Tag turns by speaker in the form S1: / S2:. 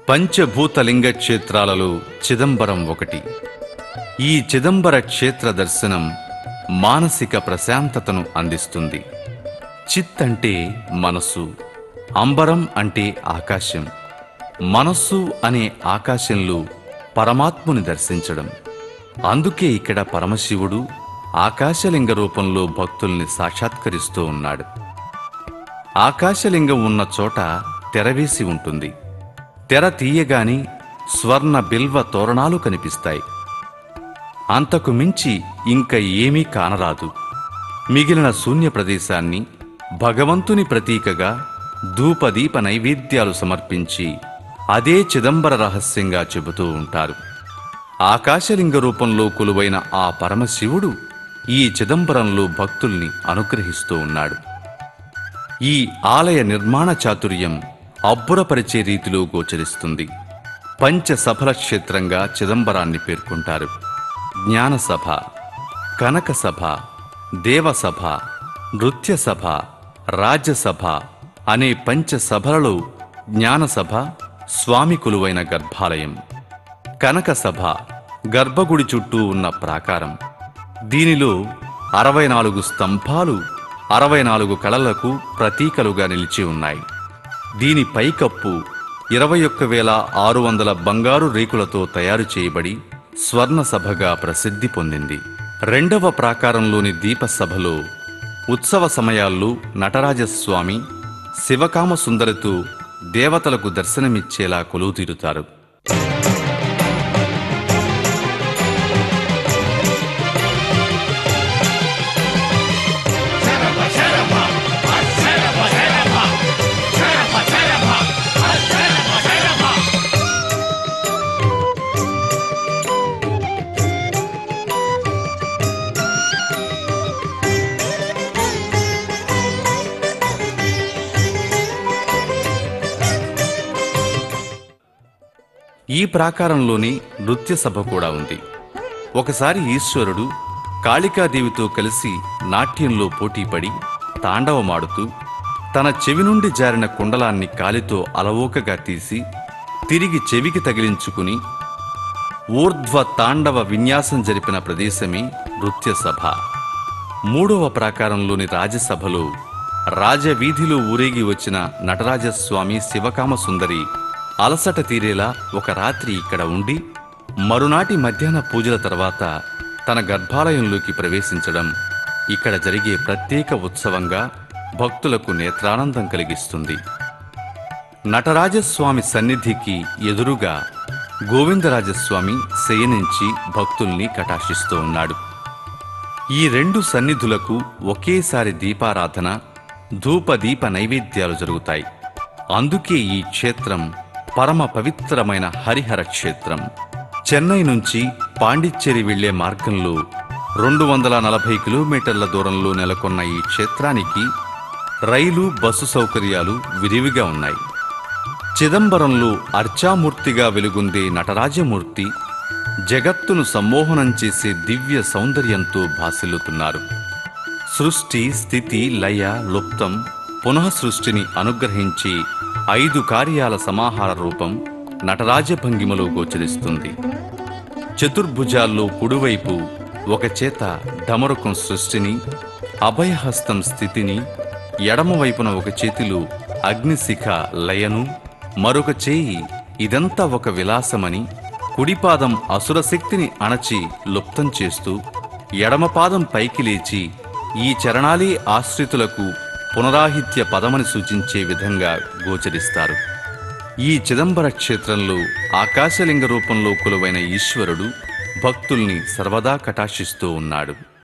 S1: పంచభూతలింగ క్షేత్రాలలో చిదంబరం ఒకటి ఈ చిదంబర క్షేత్ర దర్శనం మానసిక ప్రశాంతతను అందిస్తుంది చిత్ అంటే మనసు అంబరం అంటే ఆకాశం మనస్సు అనే ఆకాశంలో పరమాత్ముని దర్శించడం అందుకే ఇక్కడ పరమశివుడు ఆకాశలింగ రూపంలో భక్తుల్ని సాక్షాత్కరిస్తూ ఉన్నాడు ఆకాశలింగం ఉన్న చోట తెరవేసి ఉంటుంది తెర తీయగాని స్వర్ణ బిల్వ తోరణాలు కనిపిస్తాయి అంతకు మించి ఇంక ఏమీ కానరాదు మిగిలిన శూన్య ప్రదేశాన్ని భగవంతుని ప్రతీకగా ధూపదీప నైవేద్యాలు సమర్పించి అదే చిదంబర రహస్యంగా చెబుతూ ఉంటారు ఆకాశలింగ రూపంలో కొలువైన ఆ పరమశివుడు ఈ చిదంబరంలో భక్తుల్ని అనుగ్రహిస్తూ ఉన్నాడు ఈ ఆలయ నిర్మాణ చాతుర్యం అబ్బురపరిచే రీతిలో గోచరిస్తుంది పంచసభల క్షేత్రంగా చిదంబరాన్ని పేర్కొంటారు జ్ఞానసభ కనకసభ దేవసభ నృత్యసభ రాజ్యసభ అనే పంచసభలలో జ్ఞానసభ స్వామి కొలువైన గర్భాలయం కనకసభ గర్భగుడి చుట్టూ ఉన్న ప్రాకారం దీనిలో అరవై నాలుగు స్తంభాలు అరవై నాలుగు కళలకు ప్రతీకలుగా నిలిచి ఉన్నాయి దీని పైకప్పు ఇరవై ఒక్క వేల ఆరు వందల బంగారు రేకులతో తయారు చేయబడి స్వర్ణ సభగా ప్రసిద్ధి పొందింది రెండవ ప్రాకారంలోని దీపసభలో ఉత్సవ సమయాల్లో నటరాజస్వామి శివకామ సుందరితో దేవతలకు దర్శనమిచ్చేలా కొలువుతీరుతారు ఈ ప్రాకారంలోని నృత్య సభ కూడా ఉంది ఒకసారి ఈశ్వరుడు కాళికాదేవితో కలిసి నాట్యంలో పోటీపడి తాండవమాడుతూ తన చెవి నుండి జారిన కుండలాన్ని కాలితో అలవోకగా తీసి తిరిగి చెవికి తగిలించుకుని ఊర్ధ్వ తాండవ విన్యాసం జరిపిన ప్రదేశమే నృత్య సభ మూడవ ప్రాకారంలోని రాజసభలో రాజవీధిలో ఊరేగి వచ్చిన నటరాజస్వామి శివకామ సుందరి అలసట తీరేలా ఒక రాత్రి ఇక్కడ ఉండి మరునాటి మధ్యాహ్న పూజల తర్వాత తన గర్భాలయంలోకి ప్రవేశించడం ఇక్కడ జరిగే ప్రత్యేక ఉత్సవంగా భక్తులకు నేత్రానందం కలిగిస్తుంది నటరాజస్వామి సన్నిధికి ఎదురుగా గోవిందరాజస్వామి శయనించి భక్తుల్ని కటాక్షిస్తూ ఉన్నాడు ఈ రెండు సన్నిధులకు ఒకేసారి దీపారాధన ధూపదీప నైవేద్యాలు జరుగుతాయి అందుకే ఈ క్షేత్రం పరమ పవిత్రమైన హరిహర క్షేత్రం చెన్నై నుంచి పాండిచ్చేరి వెళ్లే మార్గంలో రెండు వందల నలభై కిలోమీటర్ల దూరంలో నెలకొన్న ఈ క్షేత్రానికి రైలు బస్సు సౌకర్యాలు విరివిగా ఉన్నాయి చిదంబరంలో అర్చామూర్తిగా వెలుగొందే నటరాజమూర్తి జగత్తును సమ్మోహనం చేసే దివ్య సౌందర్యంతో భాసిల్లుతున్నారు సృష్టి స్థితి లయ లుప్తం పునః సృష్టిని అనుగ్రహించి ఐదు కార్యాల సమాహార రూపం నటరాజభంగిమలో గోచరిస్తుంది చతుర్భుజాల్లో కుడివైపు ఒక చేత డమరుకం సృష్టిని అభయహస్తం స్థితిని ఎడమవైపున ఒక చేతిలో అగ్నిశిఖ లయను మరొక చేయి ఇదంతా ఒక విలాసమని కుడిపాదం అసురశక్తిని అణచి లుప్తం చేస్తూ ఎడమపాదం పైకి లేచి ఈ చరణాలే ఆశ్రితులకు పునరాహిత్య పదమని సూచించే విధంగా గోచరిస్తారు ఈ చిదంబర క్షేత్రంలో ఆకాశలింగ రూపంలో కొలువైన ఈశ్వరుడు భక్తుల్ని సర్వదా కటాక్షిస్తూ ఉన్నాడు